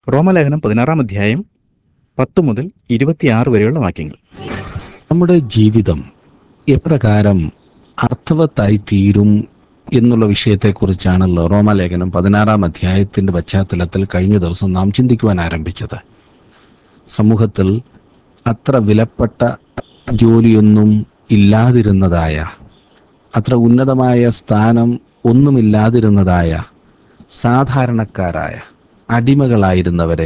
റോമലേഖനം പതിനാറാം അധ്യായം പത്ത് മുതൽ ഇരുപത്തിയാറ് വരെയുള്ള വാക്യങ്ങൾ നമ്മുടെ ജീവിതം എപ്രകാരം അർത്ഥവത്തായി തീരും എന്നുള്ള വിഷയത്തെക്കുറിച്ചാണല്ലോ റോമാലേഖനം പതിനാറാം അധ്യായത്തിന്റെ പശ്ചാത്തലത്തിൽ കഴിഞ്ഞ ദിവസം നാം ചിന്തിക്കുവാൻ ആരംഭിച്ചത് സമൂഹത്തിൽ അത്ര വിലപ്പെട്ട ജോലിയൊന്നും ഇല്ലാതിരുന്നതായ അത്ര ഉന്നതമായ സ്ഥാനം ഒന്നുമില്ലാതിരുന്നതായ സാധാരണക്കാരായ അടിമകളായിരുന്നവരെ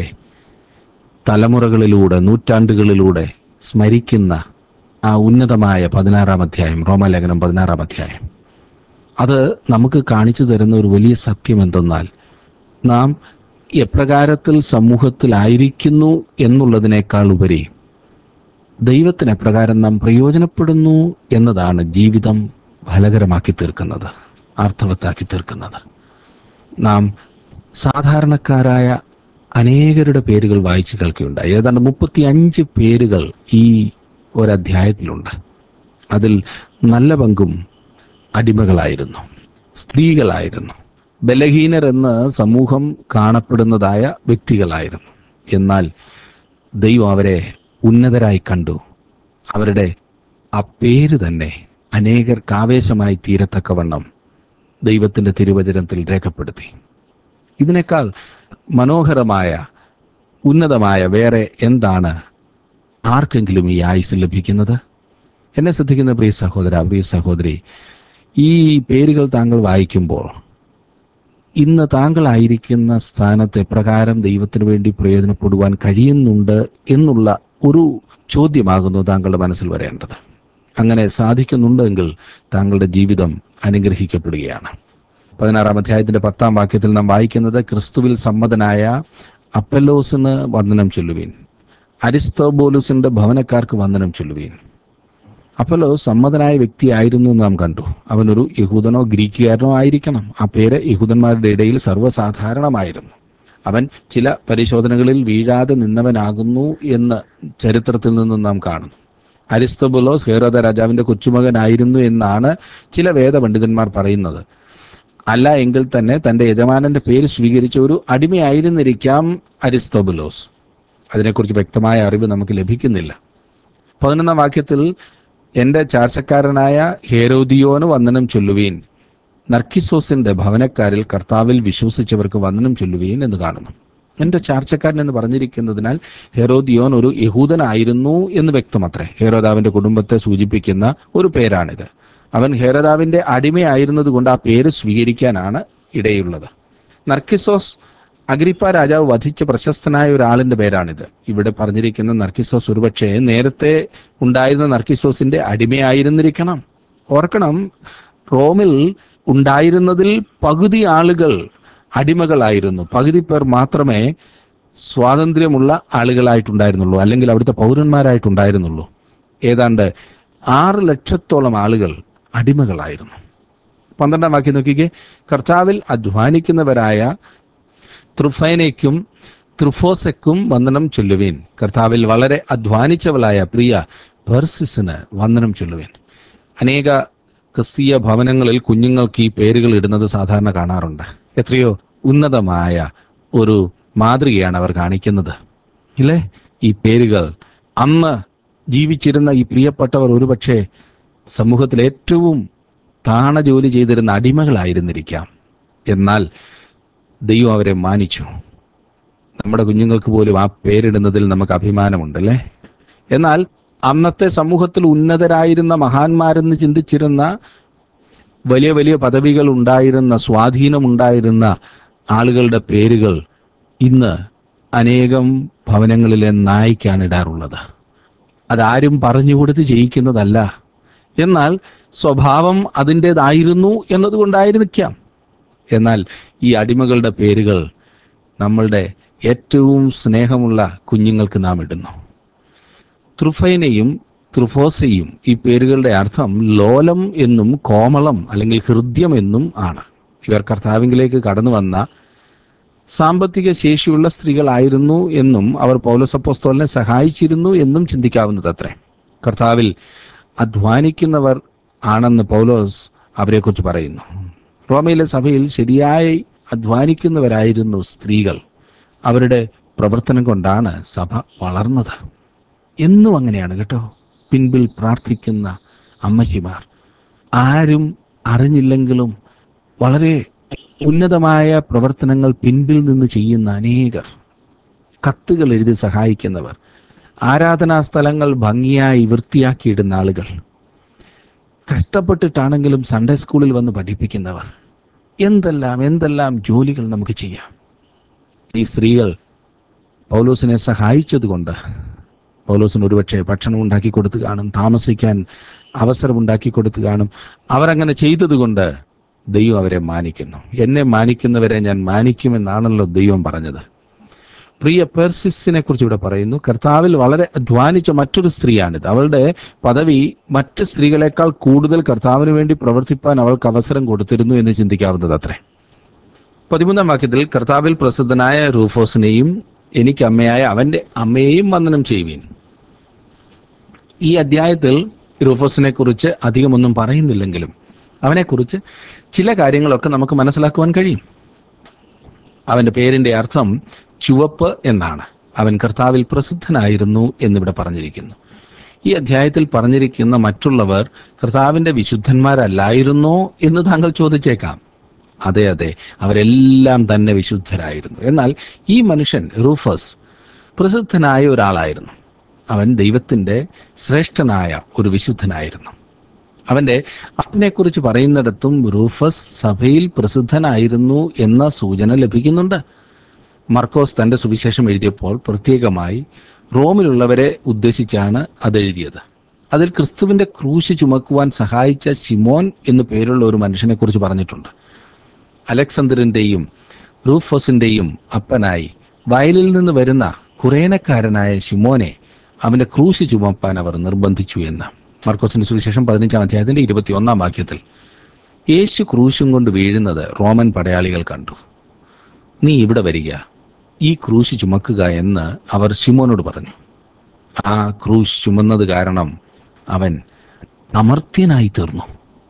തലമുറകളിലൂടെ നൂറ്റാണ്ടുകളിലൂടെ സ്മരിക്കുന്ന ആ ഉന്നതമായ പതിനാറാം അധ്യായം റോമാലേഖനം പതിനാറാം അധ്യായം അത് നമുക്ക് കാണിച്ചു തരുന്ന ഒരു വലിയ സത്യം എന്തെന്നാൽ നാം എപ്രകാരത്തിൽ സമൂഹത്തിലായിരിക്കുന്നു എന്നുള്ളതിനേക്കാൾ ഉപരി ദൈവത്തിന് എപ്രകാരം നാം പ്രയോജനപ്പെടുന്നു എന്നതാണ് ജീവിതം ഫലകരമാക്കി തീർക്കുന്നത് അർത്ഥവത്താക്കി തീർക്കുന്നത് നാം സാധാരണക്കാരായ അനേകരുടെ പേരുകൾ വായിച്ചു കേൾക്കുകയുണ്ടായി ഏതാണ്ട് മുപ്പത്തി അഞ്ച് പേരുകൾ ഈ ഒരധ്യായത്തിലുണ്ട് അതിൽ നല്ല പങ്കും അടിമകളായിരുന്നു സ്ത്രീകളായിരുന്നു ബലഹീനർ എന്ന് സമൂഹം കാണപ്പെടുന്നതായ വ്യക്തികളായിരുന്നു എന്നാൽ ദൈവം അവരെ ഉന്നതരായി കണ്ടു അവരുടെ ആ പേര് തന്നെ അനേകർക്ക് ആവേശമായി തീരത്തക്കവണ്ണം ദൈവത്തിന്റെ തിരുവചനത്തിൽ രേഖപ്പെടുത്തി ഇതിനേക്കാൾ മനോഹരമായ ഉന്നതമായ വേറെ എന്താണ് ആർക്കെങ്കിലും ഈ ആയുസ് ലഭിക്കുന്നത് എന്നെ ശ്രദ്ധിക്കുന്ന പ്രിയ സഹോദര പ്രിയ സഹോദരി ഈ പേരുകൾ താങ്കൾ വായിക്കുമ്പോൾ ഇന്ന് താങ്കളായിരിക്കുന്ന സ്ഥാനത്ത് എപ്രകാരം ദൈവത്തിന് വേണ്ടി പ്രയോജനപ്പെടുവാൻ കഴിയുന്നുണ്ട് എന്നുള്ള ഒരു ചോദ്യമാകുന്നു താങ്കളുടെ മനസ്സിൽ വരേണ്ടത് അങ്ങനെ സാധിക്കുന്നുണ്ടെങ്കിൽ താങ്കളുടെ ജീവിതം അനുഗ്രഹിക്കപ്പെടുകയാണ് പതിനാറാം അധ്യായത്തിന്റെ പത്താം വാക്യത്തിൽ നാം വായിക്കുന്നത് ക്രിസ്തുവിൽ സമ്മതനായ അപ്പല്ലോസിന് വന്ദനം ചൊല്ലുവീൻ അരിസ്തോബോലുസിന്റെ ഭവനക്കാർക്ക് വന്ദനം ചൊല്ലുവീൻ അപ്പല്ലോ സമ്മതനായ വ്യക്തിയായിരുന്നു എന്ന് നാം കണ്ടു അവനൊരു യഹൂദനോ ഗ്രീക്കുകാരനോ ആയിരിക്കണം ആ പേര് യഹൂദന്മാരുടെ ഇടയിൽ സർവ്വസാധാരണമായിരുന്നു അവൻ ചില പരിശോധനകളിൽ വീഴാതെ നിന്നവനാകുന്നു എന്ന് ചരിത്രത്തിൽ നിന്നും നാം കാണുന്നു അരിസ്തോബുലോസ് ഹേറോദ രാജാവിന്റെ കൊച്ചുമകനായിരുന്നു എന്നാണ് ചില വേദപണ്ഡിതന്മാർ പറയുന്നത് അല്ല എങ്കിൽ തന്നെ തന്റെ യജമാനന്റെ പേര് സ്വീകരിച്ച ഒരു അടിമയായിരുന്നിരിക്കാം അരിസ്തോബുലോസ് അതിനെക്കുറിച്ച് വ്യക്തമായ അറിവ് നമുക്ക് ലഭിക്കുന്നില്ല പതിനൊന്നാം വാക്യത്തിൽ എന്റെ ചാർച്ചക്കാരനായ ഹേരോദിയോന് വന്ദനം ചൊല്ലുവീൻ നർക്കിസോസിന്റെ ഭവനക്കാരിൽ കർത്താവിൽ വിശ്വസിച്ചവർക്ക് വന്ദനം ചൊല്ലുവീൻ എന്ന് കാണുന്നു എന്റെ ചാർച്ചക്കാരൻ എന്ന് പറഞ്ഞിരിക്കുന്നതിനാൽ ഹെറോദിയോൻ ഒരു യഹൂദനായിരുന്നു എന്ന് വ്യക്തമത്രേ ഹെരോദാവിന്റെ കുടുംബത്തെ സൂചിപ്പിക്കുന്ന ഒരു പേരാണിത് അവൻ ഹെരോദാവിന്റെ അടിമയായിരുന്നത് കൊണ്ട് ആ പേര് സ്വീകരിക്കാനാണ് ഇടയുള്ളത് നർക്കിസോസ് അഗ്രിപ്പ രാജാവ് വധിച്ച പ്രശസ്തനായ ഒരാളിന്റെ പേരാണിത് ഇവിടെ പറഞ്ഞിരിക്കുന്ന നർക്കിസോസ് ഒരുപക്ഷെ നേരത്തെ ഉണ്ടായിരുന്ന നർക്കിസോസിന്റെ അടിമയായിരുന്നിരിക്കണം ഓർക്കണം റോമിൽ ഉണ്ടായിരുന്നതിൽ പകുതി ആളുകൾ അടിമകളായിരുന്നു പകുതി പേർ മാത്രമേ സ്വാതന്ത്ര്യമുള്ള ആളുകളായിട്ടുണ്ടായിരുന്നുള്ളൂ അല്ലെങ്കിൽ അവിടുത്തെ പൗരന്മാരായിട്ടുണ്ടായിരുന്നുള്ളൂ ഏതാണ്ട് ആറ് ലക്ഷത്തോളം ആളുകൾ അടിമകളായിരുന്നു പന്ത്രണ്ടാം വാക്യം നോക്കിക്കേ കർത്താവിൽ അധ്വാനിക്കുന്നവരായ ത്രുഫൈനയ്ക്കും ത്രുഫോസയ്ക്കും വന്ദനം ചൊല്ലുവീൻ കർത്താവിൽ വളരെ അധ്വാനിച്ചവളായ പ്രിയ പെർസിസിന് വന്ദനം ചൊല്ലുവീൻ അനേക ക്രിസ്തീയ ഭവനങ്ങളിൽ കുഞ്ഞുങ്ങൾക്ക് ഈ പേരുകൾ ഇടുന്നത് സാധാരണ കാണാറുണ്ട് എത്രയോ ഉന്നതമായ ഒരു മാതൃകയാണ് അവർ കാണിക്കുന്നത് ഇല്ലേ ഈ പേരുകൾ അന്ന് ജീവിച്ചിരുന്ന ഈ പ്രിയപ്പെട്ടവർ ഒരുപക്ഷെ സമൂഹത്തിൽ ഏറ്റവും താണ ജോലി ചെയ്തിരുന്ന അടിമകളായിരുന്നിരിക്കാം എന്നാൽ ദൈവം അവരെ മാനിച്ചു നമ്മുടെ കുഞ്ഞുങ്ങൾക്ക് പോലും ആ പേരിടുന്നതിൽ നമുക്ക് അഭിമാനമുണ്ടല്ലേ എന്നാൽ അന്നത്തെ സമൂഹത്തിൽ ഉന്നതരായിരുന്ന മഹാന്മാരെന്ന് ചിന്തിച്ചിരുന്ന വലിയ വലിയ പദവികൾ ഉണ്ടായിരുന്ന സ്വാധീനമുണ്ടായിരുന്ന ആളുകളുടെ പേരുകൾ ഇന്ന് അനേകം ഭവനങ്ങളിലെ നായിക്കാണ് ഇടാറുള്ളത് അതാരും പറഞ്ഞുകൊടുത്ത് ജയിക്കുന്നതല്ല എന്നാൽ സ്വഭാവം അതിൻ്റെതായിരുന്നു എന്നതുകൊണ്ടായിരിക്കാം എന്നാൽ ഈ അടിമകളുടെ പേരുകൾ നമ്മളുടെ ഏറ്റവും സ്നേഹമുള്ള കുഞ്ഞുങ്ങൾക്ക് നാം ഇടുന്നു ത്രുഫൈനയും ത്രുഫോസയും ഈ പേരുകളുടെ അർത്ഥം ലോലം എന്നും കോമളം അല്ലെങ്കിൽ ഹൃദ്യം എന്നും ആണ് ഇവർ കർത്താവിങ്കിലേക്ക് കടന്നു വന്ന സാമ്പത്തിക ശേഷിയുള്ള സ്ത്രീകളായിരുന്നു എന്നും അവർ പൗലസപ്പോസ്തോലിനെ സഹായിച്ചിരുന്നു എന്നും ചിന്തിക്കാവുന്നത് അത്രേ കർത്താവിൽ അധ്വാനിക്കുന്നവർ ആണെന്ന് പൗലോസ് അവരെക്കുറിച്ച് പറയുന്നു റോമയിലെ സഭയിൽ ശരിയായി അധ്വാനിക്കുന്നവരായിരുന്നു സ്ത്രീകൾ അവരുടെ പ്രവർത്തനം കൊണ്ടാണ് സഭ വളർന്നത് എന്നും അങ്ങനെയാണ് കേട്ടോ പിൻപിൽ പ്രാർത്ഥിക്കുന്ന അമ്മച്ചിമാർ ആരും അറിഞ്ഞില്ലെങ്കിലും വളരെ ഉന്നതമായ പ്രവർത്തനങ്ങൾ പിൻപിൽ നിന്ന് ചെയ്യുന്ന അനേകർ കത്തുകൾ എഴുതി സഹായിക്കുന്നവർ ആരാധനാ സ്ഥലങ്ങൾ ഭംഗിയായി വൃത്തിയാക്കിയിടുന്ന ആളുകൾ കഷ്ടപ്പെട്ടിട്ടാണെങ്കിലും സൺഡേ സ്കൂളിൽ വന്ന് പഠിപ്പിക്കുന്നവർ എന്തെല്ലാം എന്തെല്ലാം ജോലികൾ നമുക്ക് ചെയ്യാം ഈ സ്ത്രീകൾ പൗലോസിനെ സഹായിച്ചതുകൊണ്ട് പൗലോസിന് ഒരുപക്ഷെ ഭക്ഷണം ഉണ്ടാക്കി കൊടുത്തു കാണും താമസിക്കാൻ അവസരം ഉണ്ടാക്കി കൊടുത്തു കാണും അവരങ്ങനെ ചെയ്തതുകൊണ്ട് ദൈവം അവരെ മാനിക്കുന്നു എന്നെ മാനിക്കുന്നവരെ ഞാൻ മാനിക്കുമെന്നാണല്ലോ ദൈവം പറഞ്ഞത് പ്രിയ പെർസിസിനെ കുറിച്ച് ഇവിടെ പറയുന്നു കർത്താവിൽ വളരെ അധ്വാനിച്ച മറ്റൊരു സ്ത്രീയാണിത് അവളുടെ പദവി മറ്റ് സ്ത്രീകളെക്കാൾ കൂടുതൽ കർത്താവിന് വേണ്ടി പ്രവർത്തിപ്പാൻ അവൾക്ക് അവസരം കൊടുത്തിരുന്നു എന്ന് ചിന്തിക്കാവുന്നത് അത്രേ പതിമൂന്നാം വാക്യത്തിൽ കർത്താവിൽ പ്രസിദ്ധനായ റൂഫോസിനെയും എനിക്ക് അമ്മയായ അവന്റെ അമ്മയെയും വന്ദനം ചെയ്യുവീൻ ഈ അധ്യായത്തിൽ റൂഫോസിനെ കുറിച്ച് അധികമൊന്നും പറയുന്നില്ലെങ്കിലും അവനെക്കുറിച്ച് ചില കാര്യങ്ങളൊക്കെ നമുക്ക് മനസ്സിലാക്കുവാൻ കഴിയും അവന്റെ പേരിന്റെ അർത്ഥം ചുവപ്പ് എന്നാണ് അവൻ കർത്താവിൽ പ്രസിദ്ധനായിരുന്നു എന്നിവിടെ പറഞ്ഞിരിക്കുന്നു ഈ അധ്യായത്തിൽ പറഞ്ഞിരിക്കുന്ന മറ്റുള്ളവർ കർത്താവിന്റെ വിശുദ്ധന്മാരല്ലായിരുന്നോ എന്ന് താങ്കൾ ചോദിച്ചേക്കാം അതെ അതെ അവരെല്ലാം തന്നെ വിശുദ്ധരായിരുന്നു എന്നാൽ ഈ മനുഷ്യൻ റൂഫസ് പ്രസിദ്ധനായ ഒരാളായിരുന്നു അവൻ ദൈവത്തിന്റെ ശ്രേഷ്ഠനായ ഒരു വിശുദ്ധനായിരുന്നു അവന്റെ അപ്പനെക്കുറിച്ച് പറയുന്നിടത്തും റൂഫസ് സഭയിൽ പ്രസിദ്ധനായിരുന്നു എന്ന സൂചന ലഭിക്കുന്നുണ്ട് മർക്കോസ് തന്റെ സുവിശേഷം എഴുതിയപ്പോൾ പ്രത്യേകമായി റോമിലുള്ളവരെ ഉദ്ദേശിച്ചാണ് അത് എഴുതിയത് അതിൽ ക്രിസ്തുവിന്റെ ക്രൂശ് ചുമക്കുവാൻ സഹായിച്ച സിമോൻ എന്നു പേരുള്ള ഒരു മനുഷ്യനെ കുറിച്ച് പറഞ്ഞിട്ടുണ്ട് അലക്സണ്ടറിന്റെയും റൂഫോസിന്റെയും അപ്പനായി വയലിൽ നിന്ന് വരുന്ന കുറേനക്കാരനായ ശിമോനെ അവന്റെ ക്രൂശ് ചുമപ്പാൻ അവർ നിർബന്ധിച്ചു എന്ന് മർക്കോസിന്റെ സുവിശേഷം പതിനഞ്ചാം അധ്യായത്തിന്റെ ഇരുപത്തി ഒന്നാം വാക്യത്തിൽ യേശു ക്രൂശും കൊണ്ട് വീഴുന്നത് റോമൻ പടയാളികൾ കണ്ടു നീ ഇവിടെ വരിക ഈ ക്രൂശ് ചുമക്കുക എന്ന് അവർ ശിമോനോട് പറഞ്ഞു ആ ക്രൂശ് ചുമന്നത് കാരണം അവൻ അമർത്യനായി തീർന്നു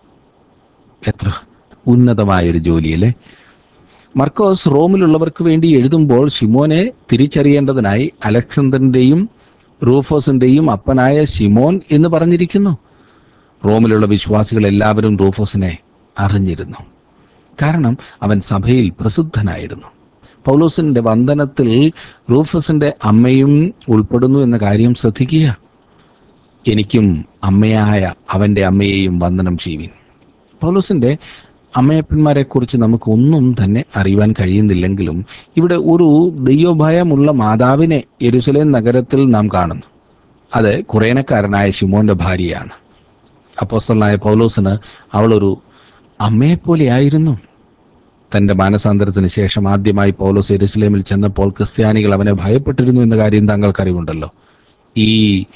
എത്ര ഉന്നതമായൊരു ജോലിയല്ലേ മർക്കോസ് റോമിലുള്ളവർക്ക് വേണ്ടി എഴുതുമ്പോൾ ഷിമോനെ തിരിച്ചറിയേണ്ടതിനായി അലക്സാണ്ടറിന്റെയും റൂഫോസിന്റെയും അപ്പനായ ഷിമോൻ എന്ന് പറഞ്ഞിരിക്കുന്നു റോമിലുള്ള വിശ്വാസികൾ എല്ലാവരും റൂഫോസിനെ അറിഞ്ഞിരുന്നു കാരണം അവൻ സഭയിൽ പ്രസിദ്ധനായിരുന്നു പൗലോസിന്റെ വന്ദനത്തിൽ റൂഫസിന്റെ അമ്മയും ഉൾപ്പെടുന്നു എന്ന കാര്യം ശ്രദ്ധിക്കുക എനിക്കും അമ്മയായ അവന്റെ അമ്മയെയും വന്ദനം ചെയ്യുവിൻ പൗലോസിന്റെ അമ്മയപ്പന്മാരെ കുറിച്ച് നമുക്കൊന്നും തന്നെ അറിയുവാൻ കഴിയുന്നില്ലെങ്കിലും ഇവിടെ ഒരു ദൈവഭയമുള്ള മാതാവിനെ യെരുസലേം നഗരത്തിൽ നാം കാണുന്നു അത് കുറേനക്കാരനായ ശിമോന്റെ ഭാര്യയാണ് അപ്പോസ്തലനായ പൗലോസിന് അവളൊരു അമ്മയെപ്പോലെയായിരുന്നു തന്റെ മാനസാന്തരത്തിന് ശേഷം ആദ്യമായി പൗലോസ് യെരുസലേമിൽ ചെന്നപ്പോൾ ക്രിസ്ത്യാനികൾ അവനെ ഭയപ്പെട്ടിരുന്നു എന്ന കാര്യം താങ്കൾക്ക് അറിവുണ്ടല്ലോ ഈ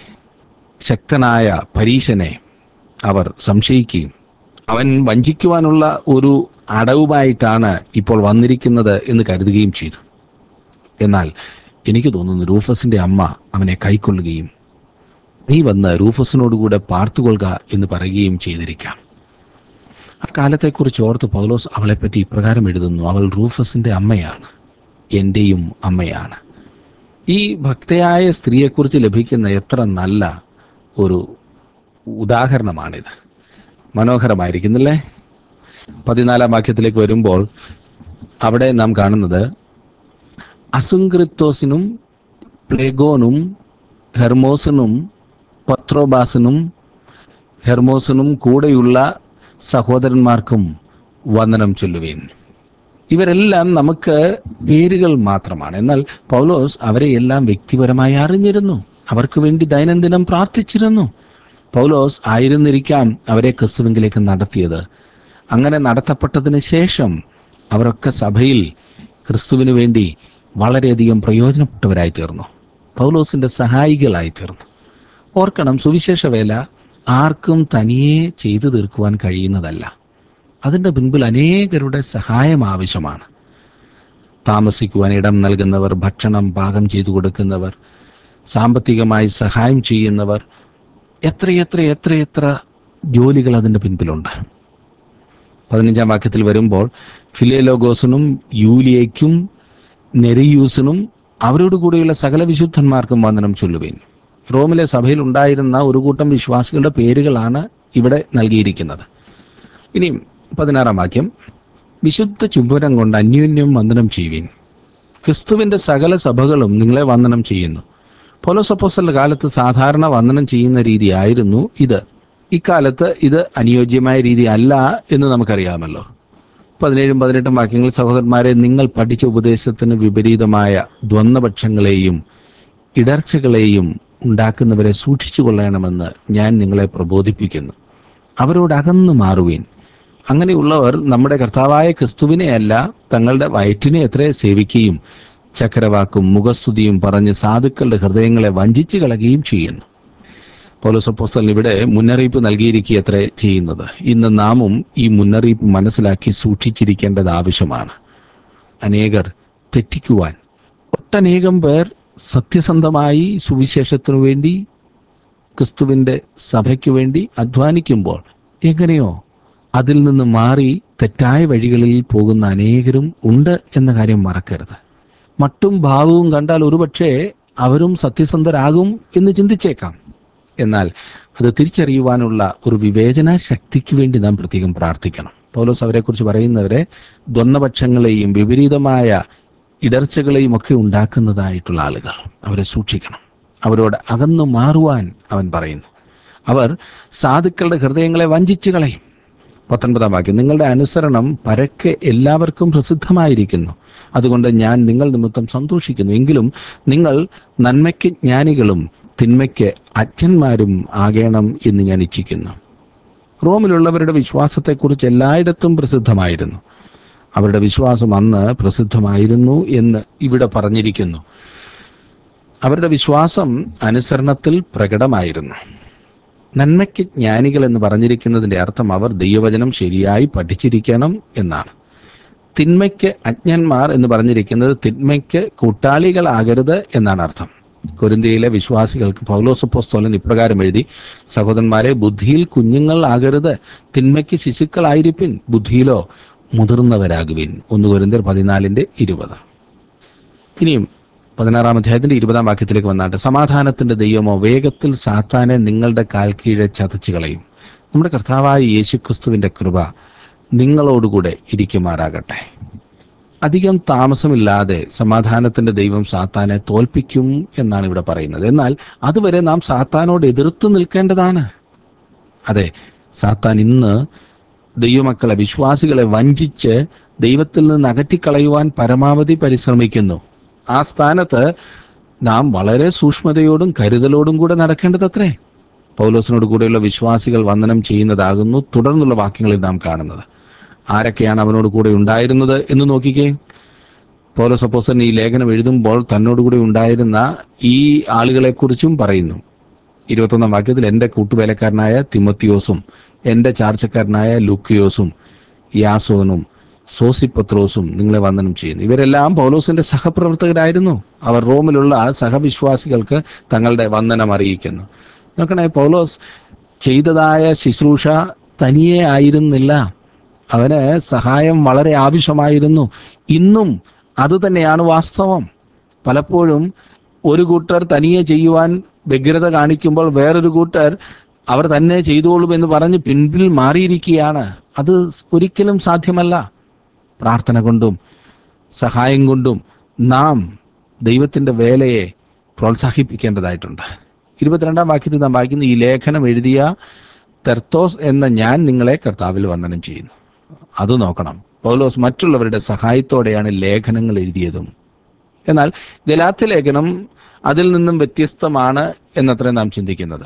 ശക്തനായ പരീശനെ അവർ സംശയിക്കുകയും അവൻ വഞ്ചിക്കുവാനുള്ള ഒരു അടവുമായിട്ടാണ് ഇപ്പോൾ വന്നിരിക്കുന്നത് എന്ന് കരുതുകയും ചെയ്തു എന്നാൽ എനിക്ക് തോന്നുന്നു റൂഫസിന്റെ അമ്മ അവനെ കൈക്കൊള്ളുകയും നീ വന്ന് റൂഫസിനോടുകൂടെ പാർത്തുകൊള്ളുക എന്ന് പറയുകയും ചെയ്തിരിക്കാം ആ കാലത്തെക്കുറിച്ച് ഓർത്ത് പൗലോസ് അവളെപ്പറ്റി ഇപ്രകാരം എഴുതുന്നു അവൾ റൂഫസിന്റെ അമ്മയാണ് എന്റെയും അമ്മയാണ് ഈ ഭക്തയായ സ്ത്രീയെക്കുറിച്ച് ലഭിക്കുന്ന എത്ര നല്ല ഒരു ഉദാഹരണമാണിത് മനോഹരമായിരിക്കുന്നില്ലേ പതിനാലാം വാക്യത്തിലേക്ക് വരുമ്പോൾ അവിടെ നാം കാണുന്നത് അസുങ്ക്രിത്തോസിനും പ്ലേഗോനും ഹെർമോസിനും പത്രോബാസിനും ഹെർമോസിനും കൂടെയുള്ള സഹോദരന്മാർക്കും വന്ദനം ചൊല്ലുവേൻ ഇവരെല്ലാം നമുക്ക് പേരുകൾ മാത്രമാണ് എന്നാൽ പൗലോസ് അവരെ എല്ലാം വ്യക്തിപരമായി അറിഞ്ഞിരുന്നു അവർക്ക് വേണ്ടി ദൈനംദിനം പ്രാർത്ഥിച്ചിരുന്നു പൗലോസ് ആയിരുന്നിരിക്കാം അവരെ ക്രിസ്തുവിങ്കിലേക്ക് നടത്തിയത് അങ്ങനെ നടത്തപ്പെട്ടതിന് ശേഷം അവരൊക്കെ സഭയിൽ ക്രിസ്തുവിന് വേണ്ടി വളരെയധികം പ്രയോജനപ്പെട്ടവരായി തീർന്നു പൗലോസിന്റെ സഹായികളായി തീർന്നു ഓർക്കണം സുവിശേഷ വേല ആർക്കും തനിയെ ചെയ്തു തീർക്കുവാൻ കഴിയുന്നതല്ല അതിൻ്റെ പിൻപിൽ അനേകരുടെ സഹായം ആവശ്യമാണ് താമസിക്കുവാൻ ഇടം നൽകുന്നവർ ഭക്ഷണം പാകം ചെയ്തു കൊടുക്കുന്നവർ സാമ്പത്തികമായി സഹായം ചെയ്യുന്നവർ എത്രയെത്ര എത്രയെത്ര ജോലികൾ അതിൻ്റെ പിൻപിലുണ്ട് പതിനഞ്ചാം വാക്യത്തിൽ വരുമ്പോൾ ഫിലേലോഗോസിനും യൂലിയയ്ക്കും നെറിയൂസിനും അവരോട് കൂടെയുള്ള സകല വിശുദ്ധന്മാർക്കും വന്ദനം ചൊല്ലുവിൻ റോമിലെ സഭയിൽ ഉണ്ടായിരുന്ന ഒരു കൂട്ടം വിശ്വാസികളുടെ പേരുകളാണ് ഇവിടെ നൽകിയിരിക്കുന്നത് ഇനി പതിനാറാം വാക്യം വിശുദ്ധ ചുംബനം കൊണ്ട് അന്യോന്യം വന്ദനം ചെയ്യുവിൻ ക്രിസ്തുവിന്റെ സകല സഭകളും നിങ്ങളെ വന്ദനം ചെയ്യുന്നു പോലോസപ്പോസലിന്റെ കാലത്ത് സാധാരണ വന്ദനം ചെയ്യുന്ന രീതിയായിരുന്നു ഇത് ഇക്കാലത്ത് ഇത് അനുയോജ്യമായ രീതി അല്ല എന്ന് നമുക്കറിയാമല്ലോ പതിനേഴും പതിനെട്ടും വാക്യങ്ങൾ സഹോദരന്മാരെ നിങ്ങൾ പഠിച്ച ഉപദേശത്തിന് വിപരീതമായ ദ്വന്ദ്പക്ഷങ്ങളെയും ഇടർച്ചകളെയും ഉണ്ടാക്കുന്നവരെ സൂക്ഷിച്ചു കൊള്ളണമെന്ന് ഞാൻ നിങ്ങളെ പ്രബോധിപ്പിക്കുന്നു അവരോട് അകന്നു മാറുവീൻ അങ്ങനെയുള്ളവർ നമ്മുടെ കർത്താവായ ക്രിസ്തുവിനെയല്ല തങ്ങളുടെ വയറ്റിനെ എത്ര സേവിക്കുകയും ചക്രവാക്കും മുഖസ്തുതിയും പറഞ്ഞ് സാധുക്കളുടെ ഹൃദയങ്ങളെ വഞ്ചിച്ചു കളയുകയും ചെയ്യുന്നു പൗലോസപ്പോസ്തലൻ ഇവിടെ മുന്നറിയിപ്പ് നൽകിയിരിക്കുകയത്ര ചെയ്യുന്നത് ഇന്ന് നാമും ഈ മുന്നറിയിപ്പ് മനസ്സിലാക്കി സൂക്ഷിച്ചിരിക്കേണ്ടത് ആവശ്യമാണ് അനേകർ തെറ്റിക്കുവാൻ ഒട്ടനേകം പേർ സത്യസന്ധമായി സുവിശേഷത്തിനു വേണ്ടി ക്രിസ്തുവിന്റെ സഭയ്ക്ക് വേണ്ടി അധ്വാനിക്കുമ്പോൾ എങ്ങനെയോ അതിൽ നിന്ന് മാറി തെറ്റായ വഴികളിൽ പോകുന്ന അനേകരും ഉണ്ട് എന്ന കാര്യം മറക്കരുത് മട്ടും ഭാവവും കണ്ടാൽ ഒരുപക്ഷെ അവരും സത്യസന്ധരാകും എന്ന് ചിന്തിച്ചേക്കാം എന്നാൽ അത് തിരിച്ചറിയുവാനുള്ള ഒരു വിവേചന ശക്തിക്ക് വേണ്ടി നാം പ്രത്യേകം പ്രാർത്ഥിക്കണം പൗലോസ് അവരെക്കുറിച്ച് പറയുന്നവരെ ദ്വന്ദ്പക്ഷങ്ങളെയും വിപരീതമായ ഇടർച്ചകളെയും ഒക്കെ ഉണ്ടാക്കുന്നതായിട്ടുള്ള ആളുകൾ അവരെ സൂക്ഷിക്കണം അവരോട് അകന്നു മാറുവാൻ അവൻ പറയുന്നു അവർ സാധുക്കളുടെ ഹൃദയങ്ങളെ വഞ്ചിച്ചു കളയും പത്തൊൻപതാം വാക്യം നിങ്ങളുടെ അനുസരണം പരക്കെ എല്ലാവർക്കും പ്രസിദ്ധമായിരിക്കുന്നു അതുകൊണ്ട് ഞാൻ നിങ്ങൾ നിമിത്തം സന്തോഷിക്കുന്നു എങ്കിലും നിങ്ങൾ നന്മയ്ക്ക് ജ്ഞാനികളും തിന്മയ്ക്ക് അജ്ഞന്മാരും ആകേണം എന്ന് ഞാൻ ഇച്ഛിക്കുന്നു റോമിലുള്ളവരുടെ വിശ്വാസത്തെക്കുറിച്ച് എല്ലായിടത്തും പ്രസിദ്ധമായിരുന്നു അവരുടെ വിശ്വാസം അന്ന് പ്രസിദ്ധമായിരുന്നു എന്ന് ഇവിടെ പറഞ്ഞിരിക്കുന്നു അവരുടെ വിശ്വാസം അനുസരണത്തിൽ പ്രകടമായിരുന്നു നന്മയ്ക്ക് ജ്ഞാനികൾ എന്ന് പറഞ്ഞിരിക്കുന്നതിന്റെ അർത്ഥം അവർ ദൈവവചനം ശരിയായി പഠിച്ചിരിക്കണം എന്നാണ് തിന്മയ്ക്ക് അജ്ഞന്മാർ എന്ന് പറഞ്ഞിരിക്കുന്നത് തിന്മയ്ക്ക് കൂട്ടാളികളാകരുത് എന്നാണ് അർത്ഥം കൊരിന്തിയിലെ വിശ്വാസികൾക്ക് പൗലോസപ്പോസ്തോലൻ ഇപ്രകാരം എഴുതി സഹോദരന്മാരെ ബുദ്ധിയിൽ കുഞ്ഞുങ്ങൾ ആകരുത് തിന്മയ്ക്ക് ശിശുക്കളായിരിപ്പിൻ ബുദ്ധിയിലോ മുതിർന്നവരാകുവിൻ ഒന്ന് കൊരിന്തിയർ പതിനാലിന്റെ ഇരുപത് ഇനിയും പതിനാറാം അധ്യായത്തിന്റെ ഇരുപതാം വാക്യത്തിലേക്ക് വന്നാട്ട് സമാധാനത്തിന്റെ ദൈവമോ വേഗത്തിൽ സാത്താനെ നിങ്ങളുടെ കാൽ കീഴെ ചതച്ചു കളയും നമ്മുടെ കർത്താവായ യേശുക്രിസ്തുവിന്റെ കൃപ നിങ്ങളോടുകൂടെ ഇരിക്കുമാറാകട്ടെ അധികം താമസമില്ലാതെ സമാധാനത്തിന്റെ ദൈവം സാത്താനെ തോൽപ്പിക്കും എന്നാണ് ഇവിടെ പറയുന്നത് എന്നാൽ അതുവരെ നാം സാത്താനോട് എതിർത്ത് നിൽക്കേണ്ടതാണ് അതെ സാത്താൻ ഇന്ന് ദൈവമക്കളെ വിശ്വാസികളെ വഞ്ചിച്ച് ദൈവത്തിൽ നിന്ന് അകറ്റിക്കളയുവാൻ പരമാവധി പരിശ്രമിക്കുന്നു ആ സ്ഥാനത്ത് നാം വളരെ സൂക്ഷ്മതയോടും കരുതലോടും കൂടെ നടക്കേണ്ടതത്രേ പൗലോസിനോട് കൂടെയുള്ള വിശ്വാസികൾ വന്ദനം ചെയ്യുന്നതാകുന്നു തുടർന്നുള്ള വാക്യങ്ങളിൽ നാം കാണുന്നത് ആരൊക്കെയാണ് അവനോട് കൂടെ ഉണ്ടായിരുന്നത് എന്ന് നോക്കിക്കേ പൗലോസ് അപ്പോസ്തലൻ ഈ ലേഖനം എഴുതുമ്പോൾ തന്നോട് കൂടെ ഉണ്ടായിരുന്ന ഈ ആളുകളെക്കുറിച്ചും പറയുന്നു ഇരുപത്തൊന്നാം വാക്യത്തിൽ എൻ്റെ കൂട്ടുവേലക്കാരനായ തിമത്തിയോസും എൻ്റെ ചാർച്ചക്കാരനായ ലൂക്കിയോസും യാസോനും സോസിപത്രോസും നിങ്ങളെ വന്ദനം ചെയ്യുന്നു ഇവരെല്ലാം പൗലോസിന്റെ സഹപ്രവർത്തകരായിരുന്നു അവർ റോമിലുള്ള സഹവിശ്വാസികൾക്ക് തങ്ങളുടെ വന്ദനം അറിയിക്കുന്നു നോക്കണേ പൗലോസ് ചെയ്തതായ ശുശ്രൂഷ തനിയെ ആയിരുന്നില്ല അവന് സഹായം വളരെ ആവശ്യമായിരുന്നു ഇന്നും അത് തന്നെയാണ് വാസ്തവം പലപ്പോഴും ഒരു കൂട്ടർ തനിയെ ചെയ്യുവാൻ വ്യഗ്രത കാണിക്കുമ്പോൾ വേറൊരു കൂട്ടർ അവർ തന്നെ ചെയ്തോളും എന്ന് പറഞ്ഞ് പിൻപിൽ മാറിയിരിക്കുകയാണ് അത് ഒരിക്കലും സാധ്യമല്ല പ്രാർത്ഥന കൊണ്ടും സഹായം കൊണ്ടും നാം ദൈവത്തിന്റെ വേലയെ പ്രോത്സാഹിപ്പിക്കേണ്ടതായിട്ടുണ്ട് ഇരുപത്തിരണ്ടാം വാക്യത്തിൽ നാം വായിക്കുന്ന ഈ ലേഖനം എഴുതിയ തെർത്തോസ് എന്ന ഞാൻ നിങ്ങളെ കർത്താവിൽ വന്ദനം ചെയ്യുന്നു അത് നോക്കണം പൗലോസ് മറ്റുള്ളവരുടെ സഹായത്തോടെയാണ് ലേഖനങ്ങൾ എഴുതിയതും എന്നാൽ ഗലാത്യ ലേഖനം അതിൽ നിന്നും വ്യത്യസ്തമാണ് എന്നത്ര നാം ചിന്തിക്കുന്നത്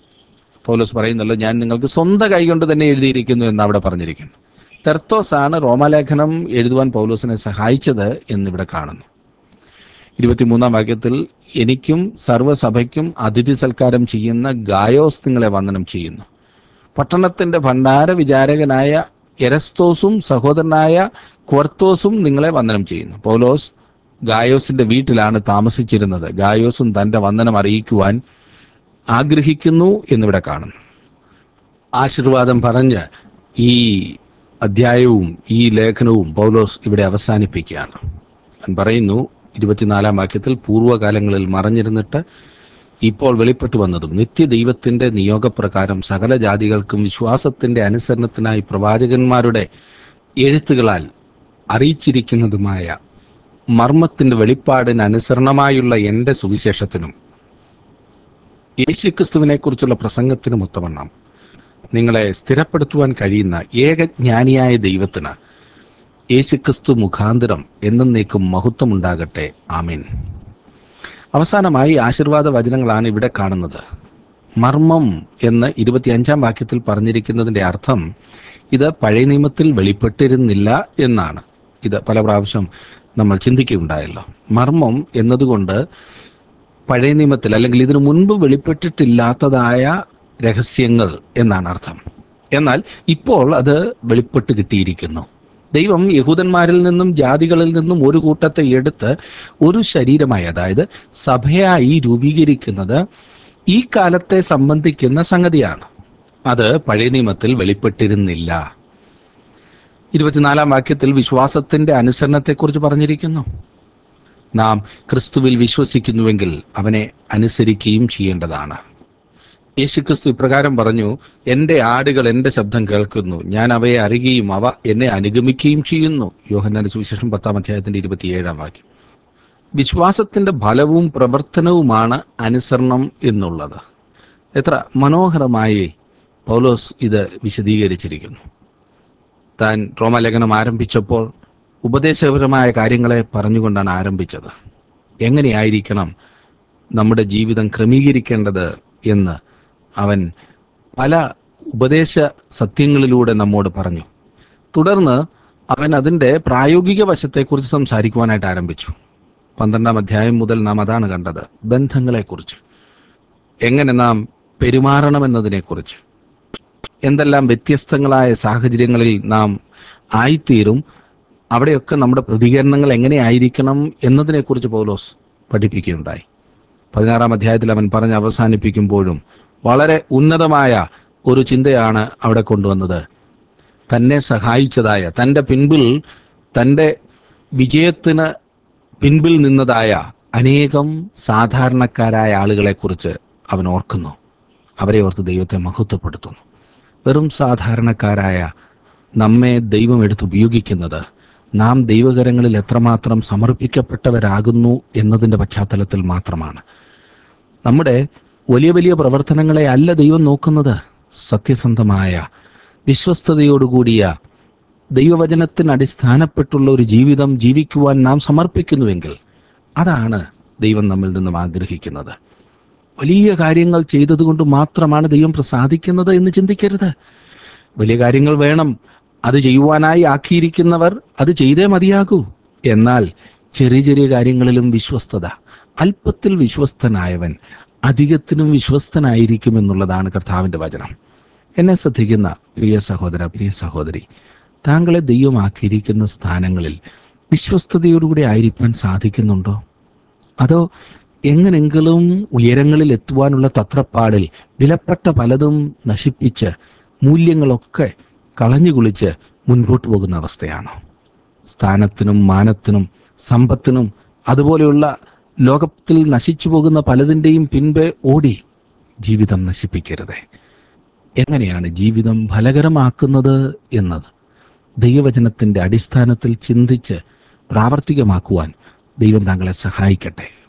പൗലോസ് പറയുന്നല്ലോ ഞാൻ നിങ്ങൾക്ക് സ്വന്തം കൈകൊണ്ട് തന്നെ എഴുതിയിരിക്കുന്നു എന്ന് അവിടെ പറഞ്ഞിരിക്കുന്നു തെർത്തോസ് ആണ് റോമാലേഖനം എഴുതുവാൻ പൗലോസിനെ സഹായിച്ചത് എന്നിവിടെ കാണുന്നു ഇരുപത്തിമൂന്നാം വാക്യത്തിൽ എനിക്കും സർവ്വസഭയ്ക്കും അതിഥി സൽക്കാരം ചെയ്യുന്ന ഗായോസ് നിങ്ങളെ വന്ദനം ചെയ്യുന്നു പട്ടണത്തിന്റെ ഭണ്ഡാര വിചാരകനായ എരസ്തോസും സഹോദരനായ ക്വർത്തോസും നിങ്ങളെ വന്ദനം ചെയ്യുന്നു പൗലോസ് ഗായോസിന്റെ വീട്ടിലാണ് താമസിച്ചിരുന്നത് ഗായോസും തന്റെ വന്ദനം അറിയിക്കുവാൻ ആഗ്രഹിക്കുന്നു എന്നിവിടെ കാണുന്നു ആശീർവാദം പറഞ്ഞ് ഈ അധ്യായവും ഈ ലേഖനവും പൗലോസ് ഇവിടെ അവസാനിപ്പിക്കുകയാണ് അവൻ പറയുന്നു ഇരുപത്തിനാലാം വാക്യത്തിൽ പൂർവ്വകാലങ്ങളിൽ മറഞ്ഞിരുന്നിട്ട് ഇപ്പോൾ വെളിപ്പെട്ടു വന്നതും നിത്യദൈവത്തിന്റെ നിയോഗപ്രകാരം സകല ജാതികൾക്കും വിശ്വാസത്തിന്റെ അനുസരണത്തിനായി പ്രവാചകന്മാരുടെ എഴുത്തുകളാൽ അറിയിച്ചിരിക്കുന്നതുമായ മർമ്മത്തിന്റെ വെളിപ്പാടിന് അനുസരണമായുള്ള എന്റെ സുവിശേഷത്തിനും യേശുക്രിസ്തുവിനെ കുറിച്ചുള്ള പ്രസംഗത്തിനും ഒത്തവണ്ണം നിങ്ങളെ സ്ഥിരപ്പെടുത്തുവാൻ കഴിയുന്ന ഏകജ്ഞാനിയായ ദൈവത്തിന് യേശുക്രിസ്തു മുഖാന്തരം എന്നേക്കും മഹത്വമുണ്ടാകട്ടെ ആമീൻ അവസാനമായി ആശീർവാദ വചനങ്ങളാണ് ഇവിടെ കാണുന്നത് മർമ്മം എന്ന് ഇരുപത്തിയഞ്ചാം വാക്യത്തിൽ പറഞ്ഞിരിക്കുന്നതിന്റെ അർത്ഥം ഇത് പഴയ നിയമത്തിൽ വെളിപ്പെട്ടിരുന്നില്ല എന്നാണ് ഇത് പല പ്രാവശ്യം നമ്മൾ ചിന്തിക്കുകയുണ്ടായല്ലോ മർമ്മം എന്നതുകൊണ്ട് പഴയ നിയമത്തിൽ അല്ലെങ്കിൽ ഇതിനു മുൻപ് വെളിപ്പെട്ടിട്ടില്ലാത്തതായ രഹസ്യങ്ങൾ എന്നാണ് അർത്ഥം എന്നാൽ ഇപ്പോൾ അത് വെളിപ്പെട്ട് കിട്ടിയിരിക്കുന്നു ദൈവം യഹൂദന്മാരിൽ നിന്നും ജാതികളിൽ നിന്നും ഒരു കൂട്ടത്തെ എടുത്ത് ഒരു ശരീരമായി അതായത് സഭയായി രൂപീകരിക്കുന്നത് ഈ കാലത്തെ സംബന്ധിക്കുന്ന സംഗതിയാണ് അത് പഴയ നിയമത്തിൽ വെളിപ്പെട്ടിരുന്നില്ല ഇരുപത്തിനാലാം വാക്യത്തിൽ വിശ്വാസത്തിന്റെ അനുസരണത്തെക്കുറിച്ച് പറഞ്ഞിരിക്കുന്നു നാം ക്രിസ്തുവിൽ വിശ്വസിക്കുന്നുവെങ്കിൽ അവനെ അനുസരിക്കുകയും ചെയ്യേണ്ടതാണ് യേശുക്രിസ്തു ഇപ്രകാരം പറഞ്ഞു എന്റെ ആടുകൾ എന്റെ ശബ്ദം കേൾക്കുന്നു ഞാൻ അവയെ അറിയുകയും അവ എന്നെ അനുഗമിക്കുകയും ചെയ്യുന്നു യോഹന്നാന്റെ സുവിശേഷം പത്താം അധ്യായത്തിന്റെ ഇരുപത്തിയേഴാം വാക്യം വിശ്വാസത്തിന്റെ ഫലവും പ്രവർത്തനവുമാണ് അനുസരണം എന്നുള്ളത് എത്ര മനോഹരമായി പൗലോസ് ഇത് വിശദീകരിച്ചിരിക്കുന്നു താൻ റോമലേഖനം ആരംഭിച്ചപ്പോൾ ഉപദേശപരമായ കാര്യങ്ങളെ പറഞ്ഞുകൊണ്ടാണ് ആരംഭിച്ചത് എങ്ങനെയായിരിക്കണം നമ്മുടെ ജീവിതം ക്രമീകരിക്കേണ്ടത് എന്ന് അവൻ പല ഉപദേശ സത്യങ്ങളിലൂടെ നമ്മോട് പറഞ്ഞു തുടർന്ന് അവൻ അതിൻ്റെ പ്രായോഗിക വശത്തെക്കുറിച്ച് സംസാരിക്കുവാനായിട്ട് ആരംഭിച്ചു പന്ത്രണ്ടാം അധ്യായം മുതൽ നാം അതാണ് കണ്ടത് ബന്ധങ്ങളെക്കുറിച്ച് എങ്ങനെ നാം പെരുമാറണമെന്നതിനെക്കുറിച്ച് എന്തെല്ലാം വ്യത്യസ്തങ്ങളായ സാഹചര്യങ്ങളിൽ നാം ആയിത്തീരും അവിടെയൊക്കെ നമ്മുടെ പ്രതികരണങ്ങൾ എങ്ങനെയായിരിക്കണം എന്നതിനെക്കുറിച്ച് പൗലോസ് പഠിപ്പിക്കുകയുണ്ടായി പതിനാറാം അധ്യായത്തിൽ അവൻ പറഞ്ഞ് അവസാനിപ്പിക്കുമ്പോഴും വളരെ ഉന്നതമായ ഒരു ചിന്തയാണ് അവിടെ കൊണ്ടുവന്നത് തന്നെ സഹായിച്ചതായ തൻ്റെ പിൻപിൽ തൻ്റെ വിജയത്തിന് പിൻപിൽ നിന്നതായ അനേകം സാധാരണക്കാരായ ആളുകളെക്കുറിച്ച് അവൻ ഓർക്കുന്നു അവരെ ഓർത്ത് ദൈവത്തെ മഹത്വപ്പെടുത്തുന്നു വെറും സാധാരണക്കാരായ നമ്മെ ദൈവം എടുത്ത് ഉപയോഗിക്കുന്നത് നാം ദൈവകരങ്ങളിൽ എത്രമാത്രം സമർപ്പിക്കപ്പെട്ടവരാകുന്നു എന്നതിൻ്റെ പശ്ചാത്തലത്തിൽ മാത്രമാണ് നമ്മുടെ വലിയ വലിയ പ്രവർത്തനങ്ങളെ അല്ല ദൈവം നോക്കുന്നത് സത്യസന്ധമായ വിശ്വസ്തയോടുകൂടിയ ദൈവവചനത്തിന് അടിസ്ഥാനപ്പെട്ടുള്ള ഒരു ജീവിതം ജീവിക്കുവാൻ നാം സമർപ്പിക്കുന്നുവെങ്കിൽ അതാണ് ദൈവം നമ്മിൽ നിന്നും ആഗ്രഹിക്കുന്നത് വലിയ കാര്യങ്ങൾ ചെയ്തതുകൊണ്ട് മാത്രമാണ് ദൈവം പ്രസാദിക്കുന്നത് എന്ന് ചിന്തിക്കരുത് വലിയ കാര്യങ്ങൾ വേണം അത് ചെയ്യുവാനായി ആക്കിയിരിക്കുന്നവർ അത് ചെയ്തേ മതിയാകൂ എന്നാൽ ചെറിയ ചെറിയ കാര്യങ്ങളിലും വിശ്വസ്തത അല്പത്തിൽ വിശ്വസ്തനായവൻ അധികത്തിനും വിശ്വസ്തനായിരിക്കും എന്നുള്ളതാണ് കർത്താവിന്റെ വചനം എന്നെ ശ്രദ്ധിക്കുന്ന പ്രിയ സഹോദര പ്രിയ സഹോദരി താങ്കളെ ദൈവമാക്കിയിരിക്കുന്ന സ്ഥാനങ്ങളിൽ വിശ്വസ്തയോടുകൂടി ആയിരിക്കാൻ സാധിക്കുന്നുണ്ടോ അതോ എങ്ങനെങ്കിലും ഉയരങ്ങളിൽ എത്തുവാനുള്ള തത്രപ്പാടിൽ വിലപ്പെട്ട പലതും നശിപ്പിച്ച് മൂല്യങ്ങളൊക്കെ കളഞ്ഞുകുളിച്ച് മുൻപോട്ട് പോകുന്ന അവസ്ഥയാണോ സ്ഥാനത്തിനും മാനത്തിനും സമ്പത്തിനും അതുപോലെയുള്ള ലോകത്തിൽ നശിച്ചു പോകുന്ന പലതിൻ്റെയും പിൻപേ ഓടി ജീവിതം നശിപ്പിക്കരുതേ എങ്ങനെയാണ് ജീവിതം ഫലകരമാക്കുന്നത് എന്നത് ദൈവവചനത്തിന്റെ അടിസ്ഥാനത്തിൽ ചിന്തിച്ച് പ്രാവർത്തികമാക്കുവാൻ ദൈവം താങ്കളെ സഹായിക്കട്ടെ